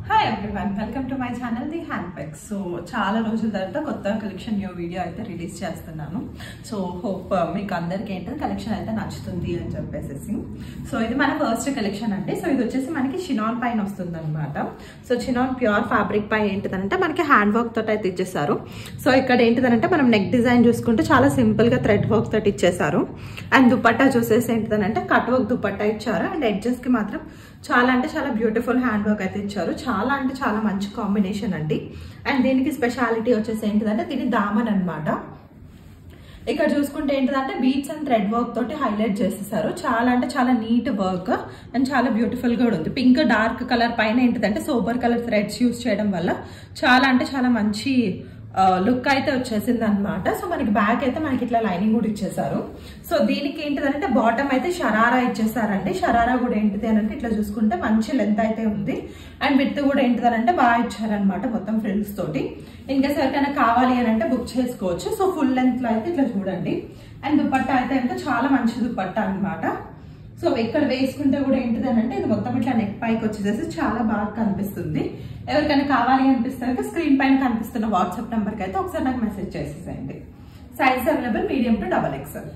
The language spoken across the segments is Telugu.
hi everyone welcome to my channel the handbag so చాలా రోజుల తర్వాత కొత్త కలెక్షన్ న్యూ వీడియో అయితే రిలీజ్ చేస్తున్నాను సో హోప్ మీకు అందరికీ ఏంటంటే కలెక్షన్ అయితే నచ్చుతుంది అని చెప్పేసి సో ఇది మన ఫస్ట్ కలెక్షన్ అండి సో ఇది వచ్చేసి మనకి షినాన్ పైన వస్తుంది అనమాట సో షినాన్ ప్యూర్ ఫ్యాబ్రిక్ పై ఏంటిదంటే మనకి హ్యాండ్ వర్క్ తోటి అయితే ఇచ్చేసారు సో ఇక్కడ ఏంటిదనంటే మనం నెక్ డిజైన్ చూసుకుంటే చాలా సింపుల్ గా థ్రెడ్ వర్క్ తోటి ఇచ్చేసారు అండ్ దుపట్టా చూసేసి ఏంటిదనంటే కట్ వర్క్ దుపట్టా ఇచ్చారు అండ్ ఎడ్జెస్ కి మాత్రం చాలా అంటే చాలా బ్యూటిఫుల్ హ్యాండ్ వర్క్ అయితే ఇచ్చారు చాలా అంటే చాలా మంచి కాంబినేషన్ అండి అండ్ దీనికి స్పెషాలిటీ వచ్చేసి ఏంటిదంటే దీని దామన్ అన్నమాట ఇక్కడ చూసుకుంటే ఏంటిదంటే బీట్స్ అండ్ థ్రెడ్ వర్క్ తోటి హైలైట్ చేసేసారు చాలా అంటే చాలా నీట్ వర్క్ అండ్ చాలా బ్యూటిఫుల్ గా కూడా ఉంది పింక్ డార్క్ కలర్ పైన ఏంటిదంటే సూపర్ కలర్ థ్రెడ్స్ యూస్ చేయడం వల్ల చాలా అంటే చాలా మంచి లుక్ అయితే వచ్చేసింది అనమాట సో మనకి బ్యాక్ అయితే మనకి ఇట్లా లైనింగ్ కూడా ఇచ్చేసారు సో దీనికి ఏంటిదంటే బాటమ్ అయితే షరారా ఇచ్చేసారండి షరారా కూడా ఏంటిది అని అంటే ఇట్లా చూసుకుంటే మంచి లెంత్ అయితే ఉంది అండ్ విత్ కూడా ఏంటిదనంటే బాగా ఇచ్చారనమాట మొత్తం ఫ్రిల్స్ తోటి ఇన్కేస్ ఎవరికైనా కావాలి అని అంటే బుక్ చేసుకోవచ్చు సో ఫుల్ లెంత్ లో అయితే ఇట్లా చూడండి అండ్ దుపట్టా అయితే అంటే చాలా మంచి దుపట్టా అనమాట సో ఇక్కడ వేసుకుంటే కూడా ఏంటిది అని అంటే ఇది మొత్తం ఇట్లా నెక్ పైకి వచ్చేసేసి చాలా బాగా కనిపిస్తుంది ఎవరికైనా కావాలి అనిపిస్తే కనుక స్క్రీన్ పైన కనిపిస్తున్న వాట్సాప్ నెంబర్కి అయితే ఒకసారి నాకు మెసేజ్ చేసేసేయండి size available medium to double XL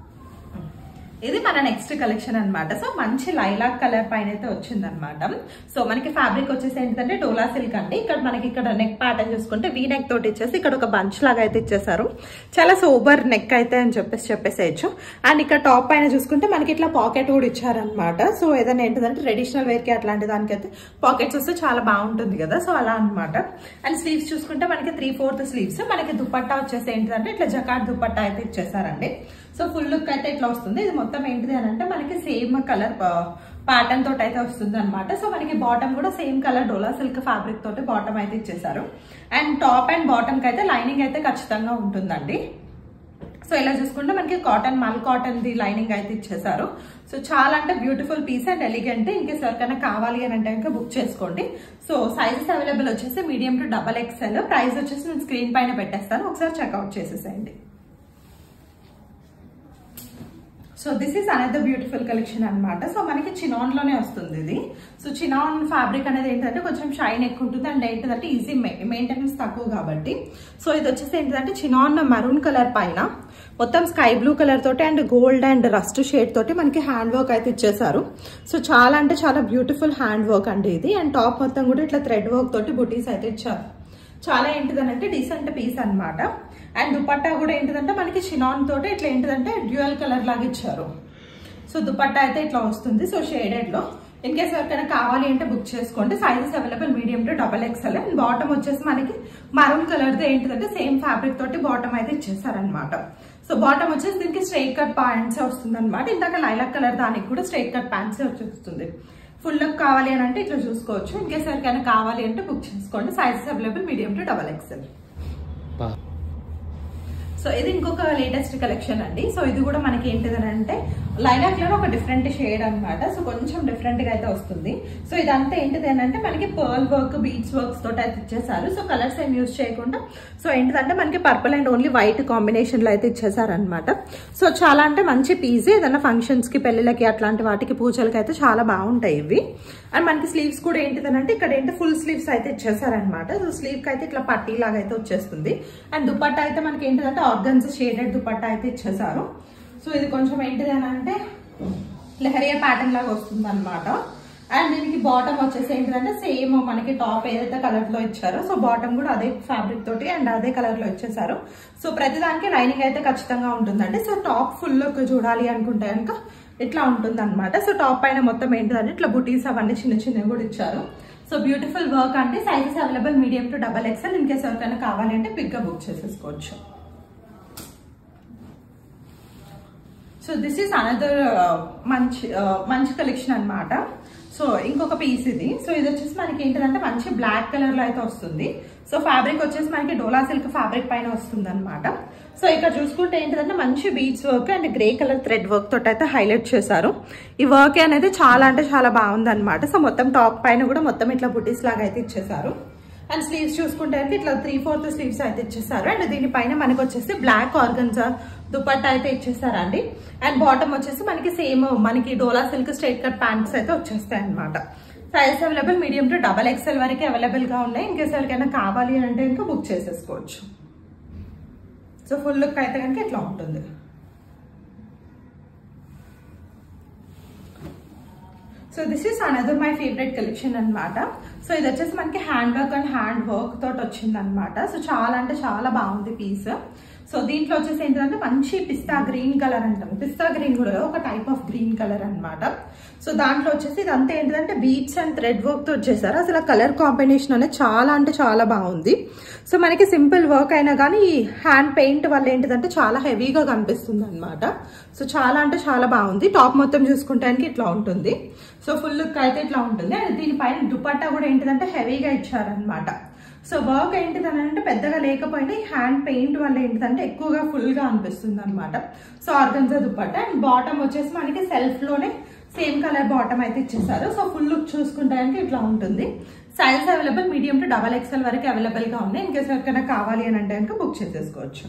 ఇది మన నెక్స్ట్ కలెక్షన్ అన్నమాట సో మంచి లైలాక్ కలర్ పైన అయితే వచ్చింది అనమాట సో మనకి ఫ్యాబ్రిక్ వచ్చేసి ఏంటంటే డోలా సిల్క్ అండి ఇక్కడ మనకి ఇక్కడ నెక్ ప్యాటర్న్ చూసుకుంటే వీ నెక్ తోటి ఇచ్చేసి ఇక్కడ ఒక బంచ్ లాగా అయితే ఇచ్చేసారు చాలా సోబర్ నెక్ అయితే అని చెప్పేసి చెప్పేసేయచ్చు అండ్ ఇక్కడ టాప్ పైన చూసుకుంటే మనకి ఇట్లా పాకెట్ కూడా ఇచ్చారనమాట సో ఏదైనా ఏంటిదంటే ట్రెడిషనల్ వేర్ కి అట్లాంటి దానికైతే పాకెట్స్ వస్తే చాలా బాగుంటుంది కదా సో అలా అనమాట అండ్ స్లీవ్స్ చూసుకుంటే మనకి త్రీ ఫోర్త్ స్లీవ్స్ మనకి దుపట్టా వచ్చేసి ఏంటిదంటే ఇట్లా జకాట్ దుపట్టా అయితే ఇచ్చేసారండి సో ఫుల్ లుక్ అయితే ఇట్లా వస్తుంది ఇది మొత్తం ఏంటిది అని అంటే మనకి సేమ్ కలర్ ప్యాటర్న్ తోటి అయితే వస్తుంది అనమాట సో మనకి బాటమ్ కూడా సేమ్ కలర్ డోలా సిల్క్ ఫ్యాబ్రిక్ తోటి బాటమ్ అయితే ఇచ్చేసారు అండ్ టాప్ అండ్ బాటమ్ కి అయితే లైనింగ్ అయితే ఖచ్చితంగా ఉంటుందండి సో ఇలా చూసుకుంటే మనకి కాటన్ మల్ కాటన్ ది లైనింగ్ అయితే ఇచ్చేసారు సో చాలా అంటే beautiful piece and elegant in case ఎవరికైనా కావాలి అని అంటే ఇంకా బుక్ చేసుకోండి సో సైజెస్ అవైలబుల్ వచ్చేసి medium to double XL price వచ్చేసి నేను స్క్రీన్ పైన పెట్టేస్తాను ఒకసారి చెక్అవుట్ చేసేసేయండి so this is another beautiful collection అనమాట సో మనకి చినాన్ లోనే వస్తుంది ఇది సో చినాన్ ఫ్యాబ్రిక్ అనేది ఏంటంటే కొంచెం షైన్ ఎక్కువ ఉంటుంది అండ్ ఏంటంటే ఈజీ మెయింటెనెన్స్ తక్కువ కాబట్టి సో ఇది వచ్చేసి ఏంటంటే చినాన్ మరూన్ కలర్ పైన మొత్తం స్కై బ్లూ కలర్ తోటి and gold and rust shade తోటి మనకి హ్యాండ్ వర్క్ అయితే ఇచ్చేసారు సో చాలా అంటే చాలా బ్యూటిఫుల్ హ్యాండ్ వర్క్ అండి ఇది అండ్ టాప్ మొత్తం కూడా ఇట్లా థ్రెడ్ వర్క్ తోటి బుటీస్ అయితే ఇచ్చారు చాలా ఏంటిదనంటే డీసెంట్ పీస్ అనమాట అండ్ దుపట్టా కూడా ఏంటిదంటే మనకి షినాన్ తోటి ఇట్లా ఏంటిదంటే డ్యూయల్ కలర్ లాగా ఇచ్చారు సో దుపట్టా అయితే ఇట్లా వస్తుంది సో షేడెడ్ లో ఇన్ కేస్ ఎవరికైనా కావాలి అంటే బుక్ చేసుకోండి sizes available medium to double XL and bottom వచ్చేసి మనకి మరూన్ కలర్ ది ఏంటిదంటే సేమ్ ఫ్యాబ్రిక్ తోటి బాటమ్ అయితే ఇచ్చేసారనమాట సో బాటమ్ వచ్చేసి దీనికి స్ట్రైట్ కట్ ప్యాంట్స్ వస్తుంది అనమాట ఇందాక లైలాక్ కలర్ దానికి కూడా స్ట్రైట్ కట్ ప్యాంట్స్ వచ్చేస్తుంది ఫుల్ లుక్ కావాలి అని అంటే ఇట్లా చూసుకోవచ్చు ఇన్ కేస్ ఎవరికైనా కావాలి అంటే బుక్ చేసుకోండి sizes available medium to double XL so ఇది ఇంకొక లేటెస్ట్ కలెక్షన్ అండి సో ఇది కూడా మనకి ఏంటిదని అంటే లైలాక్ లో ఒక డిఫరెంట్ షేడ్ అనమాట సో కొంచెం డిఫరెంట్ గా అయితే వస్తుంది సో ఇదంతా ఏంటిది అంటే మనకి పర్ల్ వర్క్ బీట్స్ వర్క్స్ తోటి అయితే ఇచ్చేసారు సో కలర్స్ ఏం యూజ్ చేయకుండా సో ఏంటిదంటే మనకి purple and only white combination లో అయితే ఇచ్చేసారు అనమాట సో చాలా అంటే మంచి పీస్ ఏదైనా ఫంక్షన్స్ కి పెళ్లిళ్ళకి అట్లాంటి వాటికి పూజలకి అయితే చాలా బాగుంటాయి ఇవి అండ్ మనకి స్లీవ్స్ కూడా ఏంటిదనంటే ఇక్కడ ఏంటి ఫుల్ స్లీవ్స్ అయితే ఇచ్చేసారనమాట సో స్లీవ్ కి అయితే ఇట్లా పట్టీ లాగా అయితే వచ్చేస్తుంది అండ్ దుపట్టా అయితే మనకి ఏంటిదంటే ఆర్గన్స్ షేడెడ్ దుపట్టా అయితే ఇచ్చేసారు సో ఇది కొంచెం ఏంటిది అని అంటే లెహరియా ప్యాటర్న్ లాగా వస్తుంది అనమాట అండ్ దీనికి బాటమ్ వచ్చేసి ఏంటిదంటే సేమ్ మనకి టాప్ ఏదైతే కలర్ లో ఇచ్చారో సో బాటమ్ కూడా అదే ఫ్యాబ్రిక్ తోటి అండ్ అదే కలర్ లో ఇచ్చేసారు సో ప్రతిదానికి లైనింగ్ అయితే ఖచ్చితంగా ఉంటుందండి సో టాప్ ఫుల్ లుక్ చూడాలి అనుకుంటే కనుక ఇట్లా ఉంటుంది అనమాట సో టాప్ పైన మొత్తం ఏంటిదంటే ఇట్లా బుటీస్ అవన్నీ చిన్న చిన్నవి కూడా ఇచ్చారు సో బ్యూటిఫుల్ వర్క్ అంటే sizes available medium to double XL in case ఎవరికైనా కావాలి అంటే పిక్ గా బుక్ చేసేసుకోవచ్చు సో దిస్ ఈస్ అనదర్ మంచి మంచి కలెక్షన్ అనమాట సో ఇంకొక పీస్ ఇది సో ఇది వచ్చేసి మనకి ఏంటంటే మంచి బ్లాక్ కలర్ లో అయితే వస్తుంది సో ఫ్యాబ్రిక్ వచ్చేసి మనకి డోలా సిల్క్ ఫ్యాబ్రిక్ పైన వస్తుంది అనమాట సో ఇక్కడ చూసుకుంటే ఏంటంటే మంచి beads work and grey colour thread work తోటి అయితే హైలైట్ చేశారు ఈ వర్క్ అనేది చాలా అంటే చాలా బాగుంది అనమాట సో మొత్తం టాప్ పైన కూడా మొత్తం ఇట్లా బుటీస్ లాగా అయితే ఇచ్చేసారు అండ్ స్లీవ్స్ చూసుకుంటే ఇట్లా త్రీ ఫోర్త్ స్లీవ్స్ అయితే ఇచ్చేసారు అండ్ దీనిపైన మనకి వచ్చేసి బ్లాక్ ఆర్గన్జా దుపట్టా అయితే ఇచ్చేసారండి అండ్ బాటమ్ వచ్చేసి మనకి సేమ్ మనకి డోలా సిల్క్ స్ట్రైట్ కట్ ప్యాంట్స్ అయితే వచ్చేస్తాయి అనమాట size available medium to double XL వరకు అవైలబుల్గా ఉన్నాయి ఇంకేస్ ఎవరికైనా కావాలి అని అంటే ఇంకా బుక్ చేసేసుకోవచ్చు సో ఫుల్ లుక్ అయితే కనుక ఇట్లా ఉంటుంది so this is another my favourite collection అనమాట సో ఇది వచ్చేసి మనకి hand work and hand work తోటి వచ్చింది అనమాట సో చాలా అంటే చాలా బాగుంది పీస్ సో దీంట్లో వచ్చేసి ఏంటంటే మంచి పిస్తా గ్రీన్ కలర్ అంటాం పిస్తా గ్రీన్ కూడా ఒక టైప్ ఆఫ్ గ్రీన్ కలర్ అనమాట సో దాంట్లో వచ్చేసి ఇదంతా ఏంటంటే బీట్స్ అండ్ థ్రెడ్ వర్క్ తో వచ్చేసారు అసలు కలర్ కాంబినేషన్ అనేది చాలా అంటే చాలా బాగుంది సో మనకి సింపుల్ వర్క్ అయినా కానీ ఈ హ్యాండ్ పెయింట్ వల్ల ఏంటిదంటే చాలా హెవీగా కనిపిస్తుంది అనమాట సో చాలా అంటే చాలా బాగుంది టాప్ మొత్తం చూసుకుంటానికి ఇట్లా ఉంటుంది సో ఫుల్ లుక్ అయితే ఇట్లా ఉంటుంది అండ్ దీనిపైన దుపట్టా కూడా ఏంటిదంటే హెవీగా ఇచ్చారనమాట సో వర్క్ ఏంటిదని అంటే పెద్దగా లేకపోయినా ఈ హ్యాండ్ పెయింట్ వల్ల ఏంటిదంటే ఎక్కువగా ఫుల్ గా అనిపిస్తుంది అనమాట so organza dupatta and bottom వచ్చేసి మనకి సెల్ఫ్ లోనే సేమ్ కలర్ బాటమ్ అయితే ఇచ్చేసారు సో ఫుల్ లుక్ చూసుకుంటానికి ఇట్లా ఉంటుంది size available medium to double XL వరకు అవైలబుల్ గా ఉన్నాయి ఇంకేస్ ఎవరికైనా కావాలి అని అంటే కనుక బుక్ చేసేసుకోవచ్చు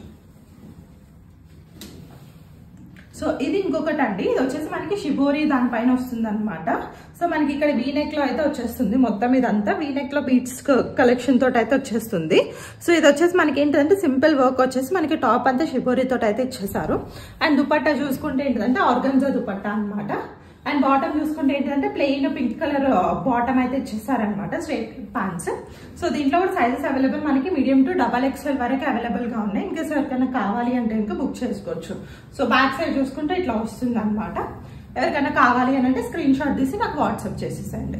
సో ఇది ఇంకొకటి అండి ఇది వచ్చేసి మనకి షిబోరి దానిపైన వస్తుంది అనమాట సో మనకి ఇక్కడ వీనెక్ లో అయితే వచ్చేస్తుంది మొత్తం ఇదంతా వీనెక్ లో బీట్స్ కలెక్షన్ తోటి అయితే వచ్చేస్తుంది సో ఇది వచ్చేసి మనకి ఏంటంటే సింపుల్ వర్క్ వచ్చేసి మనకి టాప్ అంతా షిబోరి తోటి అయితే ఇచ్చేసారు అండ్ దుపట్టా చూసుకుంటే ఏంటంటే ఆర్గన్జా దుపట్టా అనమాట అండ్ బాటమ్ చూసుకుంటే ఏంటంటే ప్లెయిన్ పింక్ కలర్ బాటమ్ అయితే ఇచ్చేసారనమాట స్ట్రేట్ ప్యాంట్స్ సో దీంట్లో కూడా సైజెస్ అవైలబుల్ మనకి మీడియం టు డబల్ ఎక్స్ఎల్ వరకు అవైలబుల్ గా ఉన్నాయి ఇంకా ఎవరికైనా కావాలి అంటే ఇంకా బుక్ చేసుకోవచ్చు సో బ్యాక్ సైడ్ చూసుకుంటే ఇట్లా వస్తుంది అనమాట ఎవరికైనా కావాలి అని అంటే స్క్రీన్ షాట్ తీసి నాకు వాట్సాప్ చేసేసండి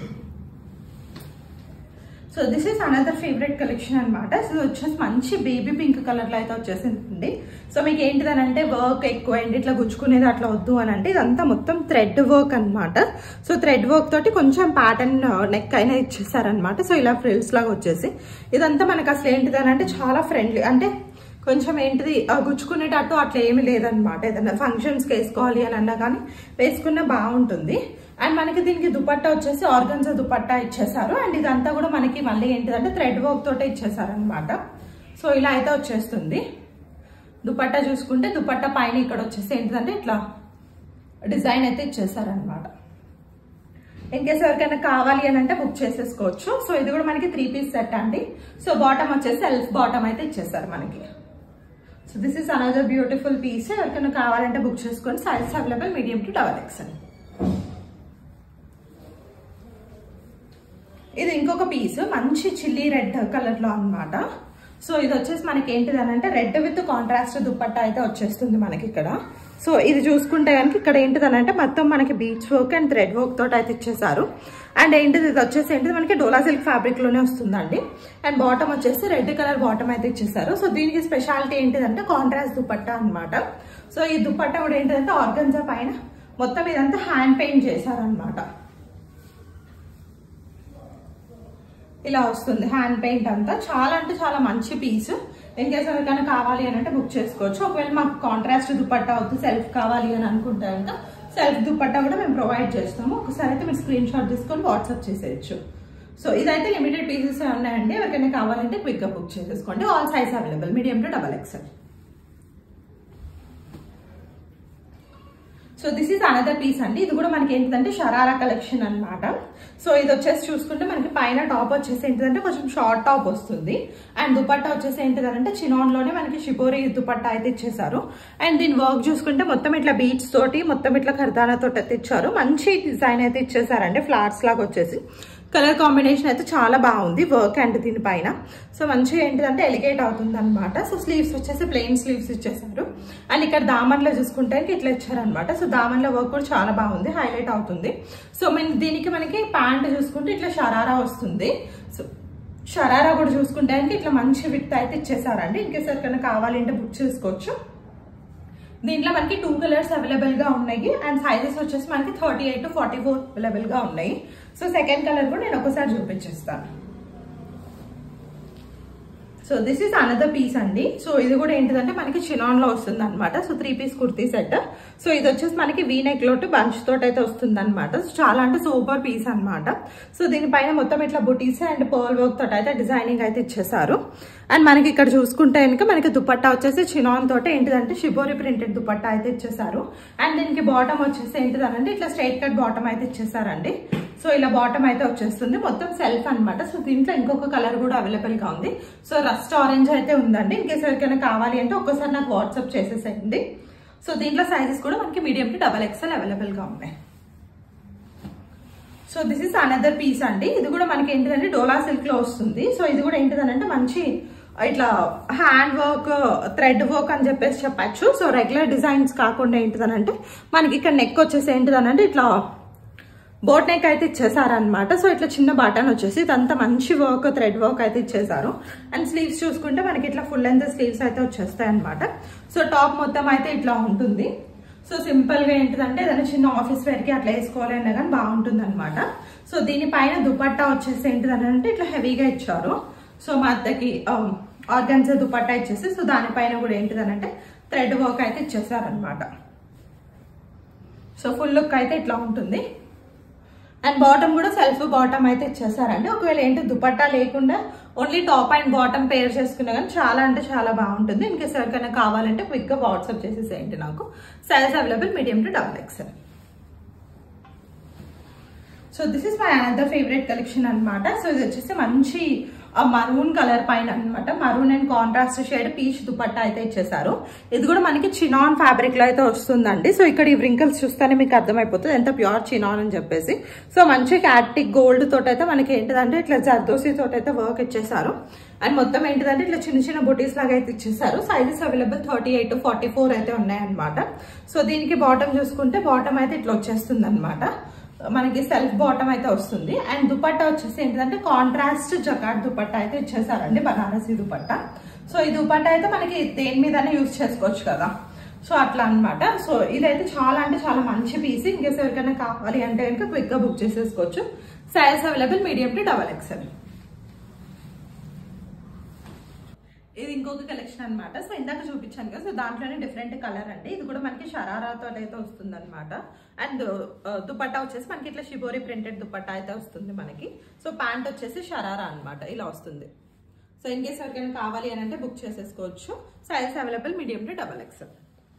so this is another favourite collection అనమాట సో ఇది వచ్చేసి మంచి బేబీ పింక్ కలర్ లో అయితే వచ్చేసింది సో మీకు ఏంటిదని అంటే వర్క్ ఎక్కువ అండి ఇట్లా గుచ్చుకునేది అట్లా వద్దు అని అంటే ఇదంతా మొత్తం థ్రెడ్ వర్క్ అనమాట సో థ్రెడ్ వర్క్ తోటి కొంచెం ప్యాటర్న్ నెక్ అయినా ఇచ్చేసారనమాట సో ఇలా ఫ్రిల్స్ లాగా వచ్చేసి ఇదంతా మనకు అసలు ఏంటిదని అంటే చాలా ఫ్రెండ్లీ అంటే కొంచెం ఏంటిది ఆ గుచ్చుకునేటట్టు అట్లా ఏమీ లేదనమాట ఏదైనా ఫంక్షన్స్కి వేసుకోవాలి అని అన్నా కానీ వేసుకున్న బాగుంటుంది అండ్ మనకి దీనికి దుపట్టా వచ్చేసి ఆర్గన్జా దుపట్టా ఇచ్చేసారు అండ్ ఇదంతా కూడా మనకి మళ్ళీ ఏంటిదంటే థ్రెడ్ వర్క్ తోటే ఇచ్చేసారు అనమాట సో ఇలా అయితే వచ్చేస్తుంది దుపట్టా చూసుకుంటే దుపట్టా పైన ఇక్కడ వచ్చేసి ఏంటిదంటే ఇట్లా డిజైన్ అయితే ఇచ్చేసారనమాట ఇన్కేస్ ఎవరికైనా కావాలి అని అంటే బుక్ చేసేసుకోవచ్చు సో ఇది కూడా మనకి త్రీ పీస్ సెట్ అండి సో బాటమ్ వచ్చేసి సెల్ఫ్ బాటమ్ అయితే ఇచ్చేసారు మనకి so this is another beautiful piece ఎవరికైనా కావాలంటే బుక్ చేసుకోండి size available medium to double XL ఇది ఇంకొక పీస్ మంచి చిల్లీ రెడ్ కలర్ లో అన్నమాట సో ఇది వచ్చేసి మనకి ఏంటిది అని అంటే రెడ్ విత్ కాంట్రాస్ట్ దుప్పట్టా అయితే వచ్చేస్తుంది మనకి ఇక్కడ సో ఇది చూసుకుంటే కనుక ఇక్కడ ఏంటిది అని అంటే మొత్తం మనకి beads work and thread work తోటి అయితే ఇచ్చేసారు అండ్ ఏంటిది ఇది వచ్చేసి ఏంటిది మనకి డోలా సిల్క్ ఫ్యాబ్రిక్ లోనే వస్తుందండి అండ్ బాటమ్ వచ్చేసి రెడ్ కలర్ బాటమ్ అయితే ఇచ్చేసారు సో దీనికి స్పెషాలిటీ ఏంటిదంటే కాంట్రాస్ట్ దుపట్టా అన్నమాట సో ఈ దుపట్టా కూడా ఏంటిదంటే ఆర్గన్జా పైన మొత్తం ఇదంతా హ్యాండ్ పెయింట్ చేశారనమాట ఇలా వస్తుంది హ్యాండ్ పెయింట్ అంతా చాలా అంటే చాలా మంచి పీస్ ఇన్ కేసు ఎవరికైనా కావాలి అని అంటే బుక్ చేసుకోవచ్చు ఒకవేళ మాకు కాంట్రాస్ట్ దుపట్టా వద్దు సెల్ఫ్ కావాలి అని అనుకుంటే కనుక సెల్ఫ్ దుపట్టా కూడా మేము ప్రొవైడ్ చేస్తాము ఒకసారి అయితే మీరు స్క్రీన్ షాట్ తీసుకొని వాట్సాప్ చేసేయచ్చు సో ఇదైతే లిమిటెడ్ పీసెస్ ఉన్నాయండి ఎవరికైనా కావాలంటే క్విక్గా బుక్ చేసేసుకోండి all size available medium to double XL so this is another piece అండి ఇది కూడా మనకి ఏంటంటే షరారా కలెక్షన్ అన్నమాట సో ఇది వచ్చేసి చూసుకుంటే మనకి పైన టాప్ వచ్చేసి ఏంటిదంటే కొంచెం షార్ట్ టాప్ వస్తుంది అండ్ దుపట్టా వచ్చేసి ఏంటిదంటే చినాన్ లోనే మనకి షిపోరి దుపట్టా అయితే ఇచ్చేసారు అండ్ దీని వర్క్ చూసుకుంటే మొత్తం ఇట్లా బీట్స్ తోటి మొత్తం ఇట్లా ఖర్దానా తోటి అయితే ఇచ్చారు మంచి డిజైన్ అయితే ఇచ్చేసారండి ఫ్లాట్స్ లాగా వచ్చేసి కలర్ కాంబినేషన్ అయితే చాలా బాగుంది వర్క్ అండ్ దీనిపైన సో మంచిగా ఏంటిదంటే ఎలిగేట్ అవుతుంది అనమాట సో స్లీవ్స్ వచ్చేసి ప్లెయిన్ స్లీవ్స్ ఇచ్చేసారు అండ్ ఇక్కడ దామన్లో చూసుకుంటే ఇట్లా ఇచ్చారనమాట సో దామన్లో వర్క్ కూడా చాలా బాగుంది హైలైట్ అవుతుంది సో మన దీనికి మనకి ప్యాంట్ చూసుకుంటే ఇట్లా షరారా వస్తుంది సో షరారా కూడా చూసుకుంటే ఇట్లా మంచి విత్ అయితే ఇచ్చేసారండి ఇంకేస్ ఎవరికైనా కావాలంటే బుక్ చేసుకోవచ్చు దీంట్లో మనకి టూ కలర్స్ అవైలబుల్ గా ఉన్నాయి అండ్ సైజెస్ వచ్చేసి మనకి thirty eight to forty four available గా ఉన్నాయి సో సెకండ్ కలర్ కూడా నేను ఒకసారి చూపించేస్తాను so this is another piece అండి సో ఇది కూడా ఏంటిదంటే మనకి చినాన్ లో వస్తుంది అనమాట so three piece kurti set so ఇది వచ్చేసి మనకి వీ నెక్ లోటు బంచ్ తోటి అయితే వస్తుంది అనమాట సో చాలా అంటే సూపర్ పీస్ అనమాట సో దీనిపైన మొత్తం ఇట్లా బుటీస్ అండ్ పర్ల్ వర్క్ తోటి అయితే డిజైనింగ్ అయితే ఇచ్చేసారు అండ్ మనకి ఇక్కడ చూసుకుంటే కనుక మనకి దుపట్టా వచ్చేసి చినాన్ తోటి ఏంటిదంటే షిబోరి ప్రింటెడ్ దుపట్టా అయితే ఇచ్చేసారు అండ్ దీనికి బాటమ్ వచ్చేసి ఏంటిదనంటే ఇట్లా స్ట్రైట్ కట్ బాటమ్ అయితే ఇచ్చేసారండి సో ఇలా బాటమ్ అయితే వచ్చేస్తుంది మొత్తం సెల్ఫ్ అన్నమాట సో దీంట్లో ఇంకొక కలర్ కూడా అవైలబుల్ గా ఉంది సో రస్ట్ ఆరెంజ్ అయితే ఉందండి ఇన్కేస్ ఎవరికైనా కావాలి అంటే ఒక్కసారి నాకు వాట్సాప్ చేసేసేయండి సో దీంట్లో సైజెస్ కూడా మనకి medium to double XL available గా ఉన్నాయి so this is another piece అండి ఇది కూడా మనకి ఏంటిదంటే డోలా సిల్క్ లో వస్తుంది సో ఇది కూడా ఏంటిదనంటే మంచి ఇట్లా హ్యాండ్ వర్క్ థ్రెడ్ వర్క్ అని చెప్పేసి చెప్పచ్చు సో రెగ్యులర్ డిజైన్స్ కాకుండా ఏంటిదనంటే మనకి ఇక్కడ నెక్ వచ్చేసి ఏంటిదనంటే ఇట్లా బోట్ నెక్ అయితే ఇచ్చేసారనమాట సో ఇట్లా చిన్న బటన్ వచ్చేసి ఇదంతా మంచి వర్క్ థ్రెడ్ వర్క్ అయితే ఇచ్చేసారు అండ్ స్లీవ్స్ చూసుకుంటే మనకి ఇట్లా ఫుల్ లెంత్ స్లీవ్స్ అయితే వచ్చేస్తాయి అనమాట సో టాప్ మొత్తం అయితే ఇట్లా ఉంటుంది సో సింపుల్ గా ఏంటిదంటే ఏదైనా చిన్న ఆఫీస్ వేర్ కి అట్లా వేసుకోవాలన్నా కానీ బాగుంటుంది అనమాట సో దీనిపైన దుపట్టా వచ్చేసి ఏంటిదని అంటే ఇట్లా హెవీగా ఇచ్చారు సో మా అత్తకి ఆర్గన్సా దుపట్టా ఇచ్చేసి సో దానిపైన కూడా ఏంటిదనంటే థ్రెడ్ వర్క్ అయితే ఇచ్చేసారనమాట సో ఫుల్ లుక్ అయితే ఇట్లా ఉంటుంది అండ్ బాటమ్ కూడా సెల్ఫ్ బాటమ్ అయితే ఇచ్చేసారండి ఒకవేళ ఏంటి దుపట్టా లేకుండా only top and bottom pair చేసుకున్నా కానీ చాలా అంటే చాలా బాగుంటుంది ఇన్కేస్ ఎవరికైనా కావాలంటే క్విక్ గా వాట్సాప్ చేసేసేయండి నాకు size available medium to double XL so this is my another favourite collection అన్నమాట సో ఇది వచ్చేసి మంచి మరూన్ కలర్ పైన అన్నమాట maroon and contrast shade peach dupatta అయితే ఇచ్చేసారు ఇది కూడా మనకి చినాన్ ఫ్యాబ్రిక్ లో అయితే వస్తుందండి సో ఇక్కడ ఈ వ్రింకల్స్ చూస్తేనే మీకు అర్థమైపోతుంది ఎంత ప్యూర్ చినాన్ అని చెప్పేసి సో మంచి క్యాటిక్ గోల్డ్ తోటి అయితే మనకి ఏంటిదంటే ఇట్లా జర్దోసి తోటి అయితే వర్క్ ఇచ్చేసారు అండ్ మొత్తం ఏంటిదంటే ఇట్లా చిన్న చిన్న బుటీస్ లాగా అయితే ఇచ్చేసారు sizes available thirty eight forty four అయితే ఉన్నాయన్నమాట సో దీనికి బాటమ్ చూసుకుంటే బాటమ్ అయితే ఇట్లా వచ్చేస్తుంది అనమాట మనకి సెల్ఫ్ బాటమ్ అయితే వస్తుంది అండ్ దుపట్టా వచ్చేసి ఏంటంటే కాంట్రాస్ట్ జకాట్ దుపట్టా అయితే ఇచ్చేసారండి బనారసి దుపట్టా సో ఈ దుపట్టా అయితే మనకి దేని మీదనే యూజ్ చేసుకోవచ్చు కదా సో అట్లా అన్నమాట సో ఇదైతే చాలా అంటే చాలా మంచి పీస్ ఇంకేస్ ఎవరికైనా కావాలి అంటే కనుక క్విక్ గా బుక్ చేసేసుకోవచ్చు size available medium to double XL ఇది ఇంకొక కలెక్షన్ అన్నమాట సో ఇందాక చూపించాను కదా సో దాంట్లోనే డిఫరెంట్ కలర్ అండి ఇది కూడా మనకి షరారాతో అయితే వస్తుంది అనమాట అండ్ దుపట్టా వచ్చేసి మనకి ఇట్లా షిబోరి ప్రింటెడ్ దుపట్టా అయితే వస్తుంది మనకి సో ప్యాంట్ వచ్చేసి షరారా అన్నమాట ఇలా వస్తుంది సో ఇన్ కేస్ ఎవరికైనా కావాలి అని అంటే బుక్ చేసేసుకోవచ్చు size available medium to double XL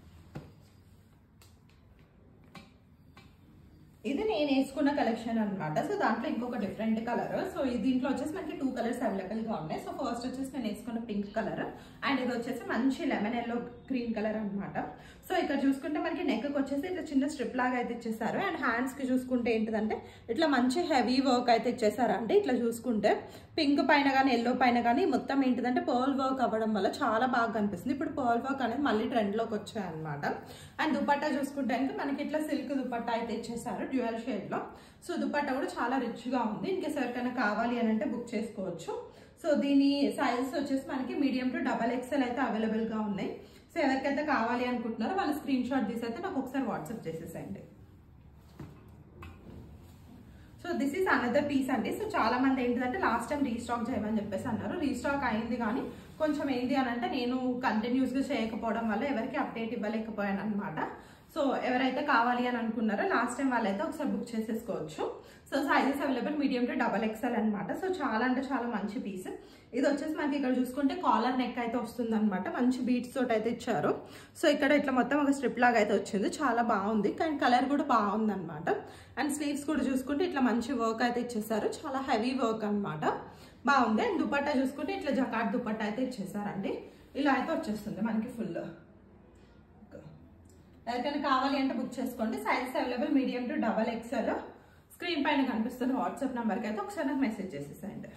ఇది నేను వేసుకున్న కలెక్షన్ అన్నమాట సో దాంట్లో ఇంకొక డిఫరెంట్ కలర్ సో ఈ దీంట్లో వచ్చేసి మనకి టూ కలర్స్ అవైలబుల్ గా ఉన్నాయి సో ఫస్ట్ వచ్చేసి నేను వేసుకున్న పింక్ కలర్ అండ్ ఇది వచ్చేసి మంచి లెమన్ ఎల్లో గ్రీన్ కలర్ అన్నమాట సో ఇక్కడ చూసుకుంటే మనకి నెక్ వచ్చేసి ఇట్లా చిన్న స్ట్రిప్ లాగా అయితే ఇచ్చేసారు అండ్ హ్యాండ్స్ కి చూసుకుంటే ఏంటిదంటే ఇట్లా మంచి హెవీ వర్క్ అయితే ఇచ్చేసారు అంటే ఇట్లా చూసుకుంటే పింక్ పైన కానీ ఎల్లో పైన కానీ మొత్తం ఏంటిదంటే పర్ల్ వర్క్ అవ్వడం వల్ల చాలా బాగా కనిపిస్తుంది ఇప్పుడు పర్ల్ వర్క్ అనేది మళ్ళీ ట్రెండ్ లోకి వచ్చాయి అనమాట అండ్ దుపట్టా చూసుకుంటే కనుక మనకి ఇట్లా సిల్క్ దుపట్టా అయితే ఇచ్చేసారు డ్యూయల్ షేడ్ లో సో దుపట్టా కూడా చాలా రిచ్ గా ఉంది ఇంకేస్ ఎవరికైనా కావాలి అని అంటే బుక్ చేసుకోవచ్చు సో దీని సైజెస్ వచ్చేసి మనకి మీడియం టు డబల్ ఎక్స్ఎల్ అయితే అవైలబుల్ గా ఉన్నాయి సో ఎవరికైతే కావాలి అనుకుంటున్నారో వాళ్ళు స్క్రీన్ షాట్ తీసి అయితే నాకు ఒకసారి వాట్సాప్ చేసేసండి so this is another piece అండి సో చాలా మంది ఏంటిదంటే లాస్ట్ టైం రీస్టాక్ చేయమని చెప్పేసి అన్నారు రీస్టాక్ అయింది కానీ కొంచెం ఏంటి అని అంటే నేను కంటిన్యూస్ గా చేయకపోవడం వల్ల ఎవరికి అప్డేట్ ఇవ్వలేకపోయాను అనమాట సో ఎవరైతే కావాలి అని అనుకున్నారో లాస్ట్ టైం వాళ్ళైతే ఒకసారి బుక్ చేసేసుకోవచ్చు so sizes available medium to double XL అనమాట సో చాలా అంటే చాలా మంచి పీస్ ఇది వచ్చేసి మనకి ఇక్కడ చూసుకుంటే కాలర్ నెక్ అయితే వస్తుంది అనమాట మంచి బీట్స్ తోటి అయితే ఇచ్చారు సో ఇక్కడ ఇట్లా మొత్తం ఒక స్ట్రిప్ లాగా అయితే వచ్చింది చాలా బాగుంది కానీ కలర్ కూడా బాగుంది అనమాట అండ్ స్లీవ్స్ కూడా చూసుకుంటే ఇట్లా మంచి వర్క్ అయితే ఇచ్చేసారు చాలా హెవీ వర్క్ అనమాట బాగుంది అండ్ దుపట్టా చూసుకుంటే ఇట్లా జకాట్ దుపట్టా అయితే ఇచ్చేసారండి ఇలా అయితే వచ్చేస్తుంది మనకి ఫుల్ ఎవరికైనా కావాలి అంటే బుక్ చేసుకోండి sizes available medium to double XL screen పైన కనిపిస్తున్న వాట్సాప్ నెంబర్కి అయితే ఒకసారి నాకు మెసేజ్ చేసేసేయండి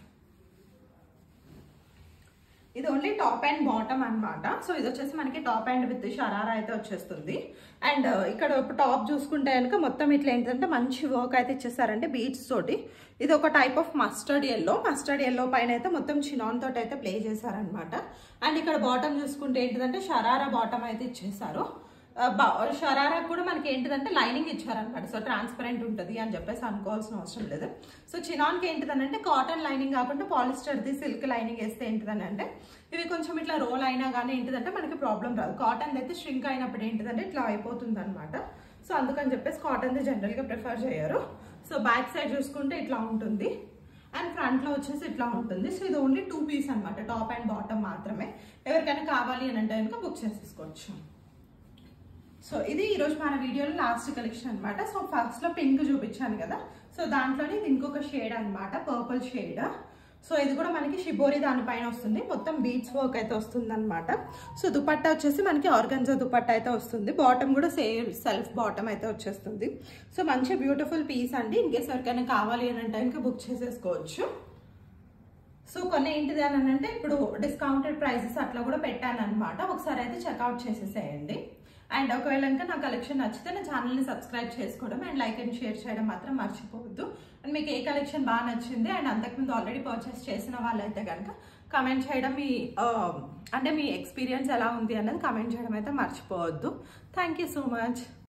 ఇది ఓన్లీ టాప్ అండ్ బాటమ్ అన్నమాట సో ఇది వచ్చేసి మనకి టాప్ అండ్ విత్ షరారా అయితే వచ్చేస్తుంది అండ్ ఇక్కడ టాప్ చూసుకుంటే కనుక మొత్తం ఇట్లా ఏంటంటే మంచి వర్క్ అయితే ఇచ్చేసారంటే బీట్స్ తోటి ఇది ఒక type of mustard yellow mustard yellow పైన అయితే మొత్తం చినాన్ తోటి అయితే ప్లే చేశారనమాట అండ్ ఇక్కడ బాటమ్ చూసుకుంటే ఏంటిదంటే షరారా బాటమ్ అయితే ఇచ్చేసారు ఆ, బా- షరారా కూడా మనకి ఏంటిదంటే లైనింగ్ ఇచ్చారనమాట సో ట్రాన్స్పరెంట్ ఉంటుంది అని చెప్పేసి అనుకోవాల్సిన అవసరం లేదు సో చినాన్కి ఏంటిదనంటే కాటన్ లైనింగ్ కాకుండా పాలిస్టర్ది సిల్క్ లైనింగ్ వేస్తే ఏంటిదని అంటే ఇవి కొంచెం ఇట్లా రోల్ అయినా కానీ ఏంటిదంటే మనకి ప్రాబ్లం రాదు కాటన్ అయితే స్ట్రింక్ అయినప్పుడు ఏంటిదంటే ఇట్లా అయిపోతుంది అనమాట సో అందుకని చెప్పేసి కాటన్ది జనరల్గా ప్రిఫర్ చేయరు సో బ్యాక్ సైడ్ చూసుకుంటే ఇట్లా ఉంటుంది అండ్ ఫ్రంట్ లో వచ్చేసి ఇట్లా ఉంటుంది సో ఇది ఓన్లీ టూ పీస్ అన్నమాట టాప్ అండ్ బాటమ్ మాత్రమే ఎవరికైనా కావాలి అని అంటే కనుక బుక్ చేసేసుకోవచ్చు సో ఇది ఈరోజు మన వీడియోలో లాస్ట్ కలెక్షన్ అన్నమాట సో ఫస్ట్ లో పింక్ చూపించాను కదా సో దాంట్లోనే ఇది ఇంకొక షేడ్ అన్నమాట పర్పుల్ షేడ్ సో ఇది కూడా మనకి షిబోరి దానిపైన వస్తుంది మొత్తం బీట్స్ వర్క్ అయితే వస్తుంది అనమాట సో దుపట్టా వచ్చేసి మనకి ఆర్గన్జా దుపట్టా అయితే వస్తుంది బాటమ్ కూడా సేమ్ సెల్ఫ్ బాటమ్ అయితే వచ్చేస్తుంది సో మంచి బ్యూటిఫుల్ పీస్ అండి ఇన్కేస్ ఎవరికైనా కావాలి అని అంటే ఇంకా బుక్ చేసేసుకోవచ్చు సో కొన్ని ఏంటిది అని అంటే ఇప్పుడు డిస్కౌంటెడ్ ప్రైసెస్ అట్లా కూడా పెట్టాను అనమాట ఒకసారి అయితే చెక్అవుట్ చేసేసేయండి అండ్ ఒకవేళ ఇంకా నా కలెక్షన్ నచ్చితే నా ఛానల్ని సబ్స్క్రైబ్ చేసుకోవడం అండ్ లైక్ అండ్ షేర్ చేయడం మాత్రం మర్చిపోవద్దు అండ్ మీకు ఏ కలెక్షన్ బాగా నచ్చింది అండ్ అంతకుముందు ఆల్రెడీ పర్చేస్ చేసిన వాళ్ళైతే కనుక కమెంట్ చేయడం మీ ఆ, అంటే మీ ఎక్స్పీరియన్స్ ఎలా ఉంది అన్నది కమెంట్ చేయడం అయితే మర్చిపోవద్దు థ్యాంక్ యూ సో మచ్